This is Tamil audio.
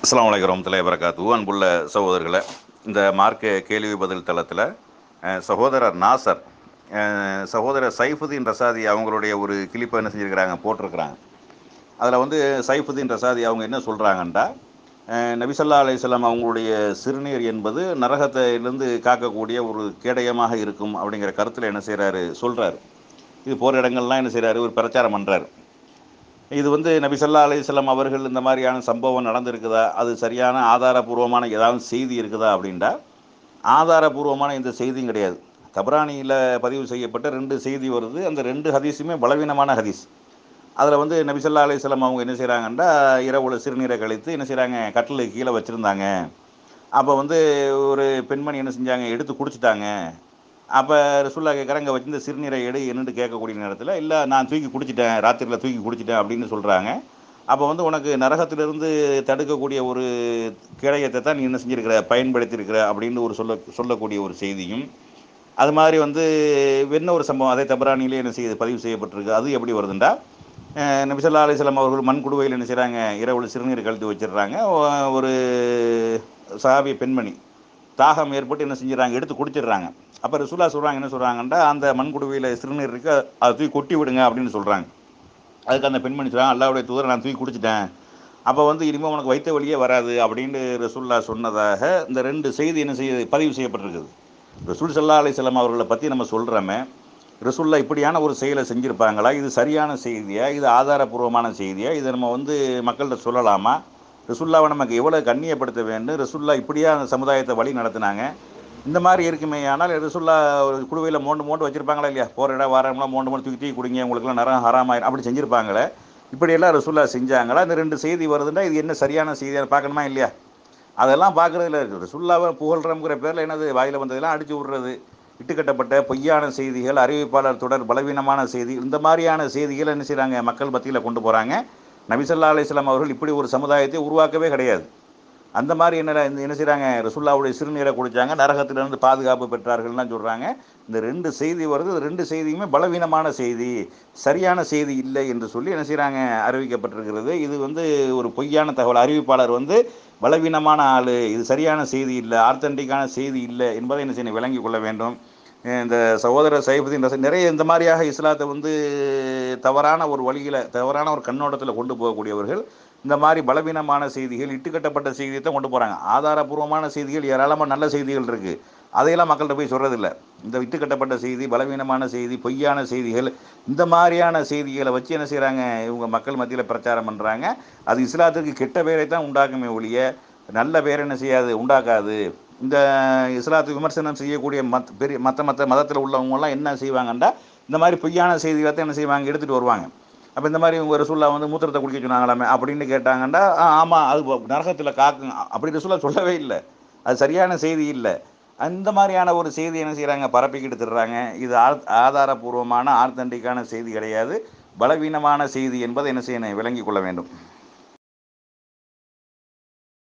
அஸ்லாம் வலைக்கம் வரமத்துல்லாஹி வரகாத்து அன்புள்ள சகோதரர்களை இந்த மார்க்க கேள்வி பதில் தளத்தில் அஹ், சகோதரர் நாசர் அஹ், சகோதரர் சைஃபுதீன் ரசாதி அவங்களுடைய ஒரு கிளிப்பை என்ன செஞ்சுருக்கிறாங்க போட்டிருக்கிறாங்க அதில் வந்து சைஃபுதீன் ரசாதி அவங்க என்ன சொல்கிறாங்கன்றா நபிசல்லா அலையம் அவங்களுடைய சிறுநீர் என்பது நரகத்திலிருந்து காக்கக்கூடிய ஒரு கேடயமாக இருக்கும் அப்படிங்கிற கருத்தில் என்ன செய்கிறாரு சொல்கிறாரு இது போகிற இடங்கள்லாம் என்ன செய்கிறாரு ஒரு பிரச்சாரம் பண்ணுறாரு இது வந்து நபி ஸல்லல்லாஹு அலைஹி வஸல்லம் அவர்கள் இந்த மாதிரியான சம்பவம் நடந்திருக்குதா அது சரியான ஆதாரபூர்வமான ஏதாவது செய்தி இருக்குதா அப்படின்டா ஆதாரபூர்வமான இந்த செய்தியும் கிடையாது தபரானியில் பதிவு செய்யப்பட்ட ரெண்டு செய்தி வருது அந்த ரெண்டு ஹதீஸுமே பலவீனமான ஹதீஸ் அதில் வந்து நபி ஸல்லல்லாஹு அலைஹி வஸல்லம் அவங்க என்ன செய்கிறாங்கன்னா இரவுல சிறுநீரை கழித்து என்ன செய்கிறாங்க கட்டிலுக்கு கீழே வச்சுருந்தாங்க அப்போ வந்து ஒரு பெண்மணி என்ன செஞ்சாங்க எடுத்து குடிச்சிட்டாங்க அப்போ ரசுல்லா கேட்குறாங்க வச்சிருந்த சிறுநீரை எடு என்னன்னு கேட்கக்கூடிய நேரத்தில் இல்லை நான் தூக்கி குடிச்சிட்டேன் ராத்திரியில் தூக்கி குடிச்சிட்டேன் அப்படின்னு சொல்கிறாங்க அப்போ வந்து உனக்கு நரகத்திலிருந்து தடுக்கக்கூடிய ஒரு கேடயத்தை தான் நீ என்ன செஞ்சிருக்கிற பயன்படுத்தியிருக்கிற அப்படின்னு ஒரு சொல்ல சொல்லக்கூடிய ஒரு செய்தியும் அது மாதிரி வந்து என்ன ஒரு சம்பவம் அதே தபரானிலே என்ன செய்யுது பதிவு செய்யப்பட்டிருக்கு அது எப்படி வருதுண்டா அஹ் நபிசல்லா அலிஸ்லாம் அவர்கள் மண் குடுவையில் என்ன செய்கிறாங்க இரவுல சிறுநீர் கழுத்து வச்சிடுறாங்க ஒ- ஒரு சாவி பெண்மணி தாகம் ஏற்பட்டு என்ன செஞ்சிடறாங்க எடுத்து குடிச்சிடுறாங்க அப்போ ரசூலா சொல்கிறாங்க என்ன சொல்கிறாங்கன்றா அந்த மண் குடுவையில் சிறுநீர் இருக்கு அதை தூக்கி கொட்டி விடுங்க அப்படின்னு சொல்கிறாங்க அதுக்கு அந்த பெண்மணி சொல்கிறாங்க அல்லாவுடைய தூதரை நான் தூக்கி குடிச்சிட்டேன் அப்போ வந்து இனிமேல் உனக்கு வைத்த வழியே வராது அப்படின்னு ரசூல்லா சொன்னதாக இந்த ரெண்டு செய்தி என்ன செய்ய பதிவு செய்யப்பட்டிருக்குது ரசூல் சல்லா அலிஸ்லாம் அவர்களை பற்றி நம்ம சொல்கிறோமே ரசூல்லா இப்படியான ஒரு செயலை செஞ்சுருப்பாங்களா இது சரியான செய்தியா இது ஆதாரபூர்வமான செய்தியா இதை நம்ம வந்து மக்கள்கிட்ட சொல்லலாமா ரசுல்லாவை நமக்கு எவ்வளோ கண்ணியப்படுத்த வேண்டும் ரசுல்லா இப்படியா அந்த சமுதாயத்தை வழி நடத்தினாங்க இந்த மாதிரி இருக்குமே ஆனால் ரசுல்லா ஒரு குழுவையில் மோண்டு மோண்டு வச்சிருப்பாங்களா இல்லையா போகிற இடம் வாரம்லாம் மோண்டு மோண்டு தூக்கி தூக்கி குடிங்க உங்களுக்குலாம் நரம் ஹராமாயிரும் அப்படி செஞ்சுருப்பாங்களே இப்படியெல்லாம் ரசுல்லா செஞ்சாங்களா இந்த ரெண்டு செய்தி வருதுன்னா இது என்ன சரியான செய்தியாக பார்க்கணுமா இல்லையா அதெல்லாம் பார்க்குறதுல இருக்குது ரசுல்லாவை புகழ்றோங்கிற பேரில் என்னது வாயில் வந்ததெல்லாம் அடிச்சு விட்றது இட்டுக்கட்டப்பட்ட பொய்யான செய்திகள் அறிவிப்பாளர் தொடர் பலவீனமான செய்தி இந்த மாதிரியான செய்திகளை என்ன செய்கிறாங்க மக்கள் மத்தியில் கொண்டு போகிறாங்க நபிசல்லா அலிஸ்லாம் அவர்கள் இப்படி ஒரு சமுதாயத்தை உருவாக்கவே கிடையாது அந்த மாதிரி என்ன இந்த என்ன செய்கிறாங்க ரசுல்லாவுடைய சிறுநீரை குடித்தாங்க நரகத்திலிருந்து பாதுகாப்பு பெற்றார்கள்லாம் சொல்கிறாங்க இந்த ரெண்டு செய்தி வருது இந்த ரெண்டு செய்தியுமே பலவீனமான செய்தி சரியான செய்தி இல்லை என்று சொல்லி என்ன செய்கிறாங்க அறிவிக்கப்பட்டிருக்கிறது இது வந்து ஒரு பொய்யான தகவல் அறிவிப்பாளர் வந்து பலவீனமான ஆள் இது சரியான செய்தி இல்லை ஆர்த்தன்டிக்கான செய்தி இல்லை என்பதை என்ன செய்யணும் விளங்கிக் கொள்ள வேண்டும் இந்த சகோதரர் சைஃபுதீன் ரசன் நிறைய இந்த மாதிரியாக இஸ்லாத்தை வந்து தவறான ஒரு வழியில் தவறான ஒரு கண்ணோட்டத்தில் கொண்டு போகக்கூடியவர்கள் இந்த மாதிரி பலவீனமான செய்திகள் இட்டுக்கட்டப்பட்ட செய்தியை தான் கொண்டு போகிறாங்க ஆதாரபூர்வமான செய்திகள் ஏராளமாக நல்ல செய்திகள் இருக்குது அதையெல்லாம் மக்கள்கிட்ட போய் சொல்கிறதில்ல இந்த இட்டுக்கட்டப்பட்ட செய்தி பலவீனமான செய்தி பொய்யான செய்திகள் இந்த மாதிரியான செய்திகளை வச்சு என்ன செய்கிறாங்க இவங்க மக்கள் மத்தியில் பிரச்சாரம் பண்ணுறாங்க அது இஸ்லாத்துக்கு கெட்ட பேரை தான் உண்டாக்குமே ஒழிய நல்ல பேர் என்ன செய்யாது உண்டாக்காது இந்த இஸ்லாத்து விமர்சனம் செய்யக்கூடிய மத் பெரிய மற்ற மற்ற மதத்தில் உள்ளவங்கலாம் என்ன செய்வாங்கன்றா இந்த மாதிரி பொய்யான செய்திகளை தான் என்ன செய்வாங்க எடுத்துகிட்டு வருவாங்க அப்போ இந்த மாதிரி உங்கள் ரசூல்லா வந்து மூத்திரத்தை குடிக்க சொன்னாங்களாமே அப்படின்னு கேட்டாங்கன்னா ஆமாம் அது நரகத்தில் காக்கும் அப்படி ரசூல்லா சொல்லவே இல்லை அது சரியான செய்தி இல்லை அந்த மாதிரியான ஒரு செய்தி என்ன செய்கிறாங்க பரப்பிக்கிட்டு திடுறாங்க இது ஆ- ஆதாரபூர்வமான ஆர்த்தண்டிக்கான செய்தி கிடையாது பலவீனமான செய்தி என்பதை என்ன செய்யணும் விளங்கிக் கொள்ள வேண்டும்